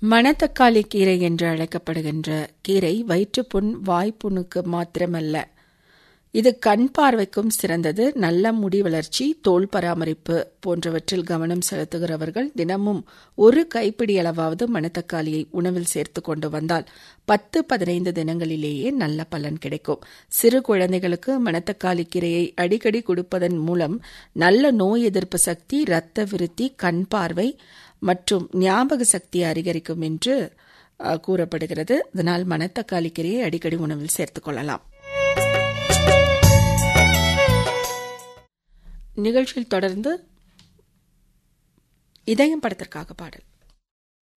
மணத்தக்காளி கீரை என்று அழைக்கப்படுகின்ற கீரை வயிற்றுப்புண் வாய்ப்புண்ணுக்கு மாத்திரமல்ல இது கண் பார்வைக்கும் சிறந்தது நல்ல முடி வளர்ச்சி தோல் பராமரிப்பு போன்றவற்றில் கவனம் செலுத்துகிறவர்கள் தினமும் ஒரு கைப்பிடி அளவாவது மணத்தக்காளியை உணவில் சேர்த்து கொண்டு வந்தால் பத்து பதினைந்து தினங்களிலேயே நல்ல பலன் கிடைக்கும் சிறு குழந்தைகளுக்கு மணத்தக்காளி கீரையை அடிக்கடி கொடுப்பதன் மூலம் நல்ல நோய் எதிர்ப்பு சக்தி இரத்த விருத்தி கண் பார்வை மற்றும் ஞாபக சக்தியை அதிகரிக்கும் என்று கூறப்படுகிறது அதனால் மணத்தக்காளி கீரையை அடிக்கடி உணவில் சேர்த்துக் கொள்ளலாம் நிகழ்ச்சியில் தொடர்ந்து இதயம் படத்திற்காக பாடல்